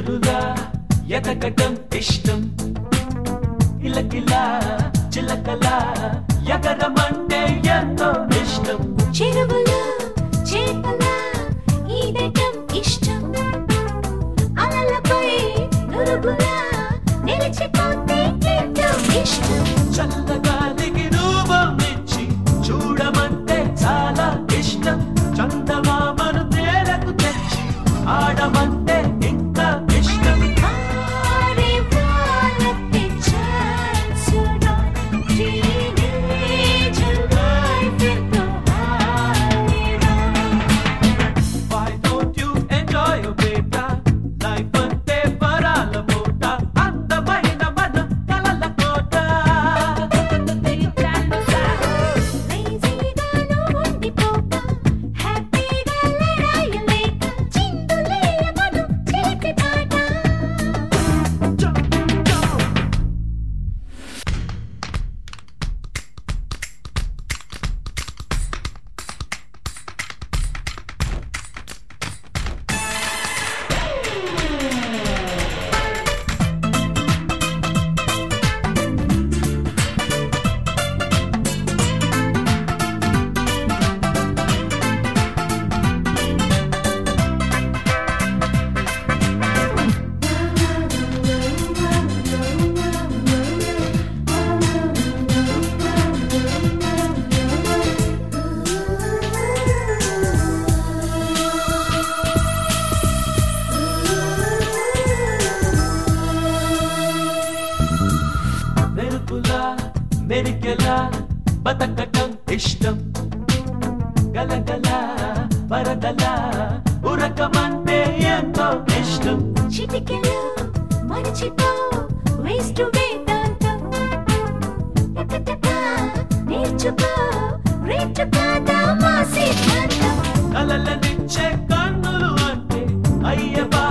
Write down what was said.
ఎదురుగా ఎదగటం ఇష్టం ఇలకిలా చిలకలా ఎగరమంటే ఎంతో ఇష్టం చెరువులో చేపలా ఈదటం ఇష్టం అలలపై నురుగులా నిలిచిపోతే ఎంతో ఇష్టం చల్లగాలికి రూపం ఇచ్చి చూడమంటే చాలా ఇష్టం చందమామను తేలకు తెచ్చి ఆడమంటే ఇంకా ఇష్టం ఆరే వాళ్ళకి ఛాన్సురా టీనేజ్ లైఫ్ ఎంతో హాయిరా Why don't you enjoy your beta? Life అంటే వరాల మూట అందమైన మన కలల కోట లేజీగాను ఉండిపోక హ్యాపీగా లడాయలేక చిందులేయమను చేతి పాట Jump, jump. మెరుపులా మెరికెలా బతకటం ఇష్టం గలగల వరదలా ఉరకమంటే ఎంతో ఇష్టం చిటికెలు మరచిపో వేస్ట్ వేదాంతం టకటక నేర్చుకో రేటు కాదా మా సిద్ధాంతం కలలనిచ్చే కన్నులు అంటే అయ్య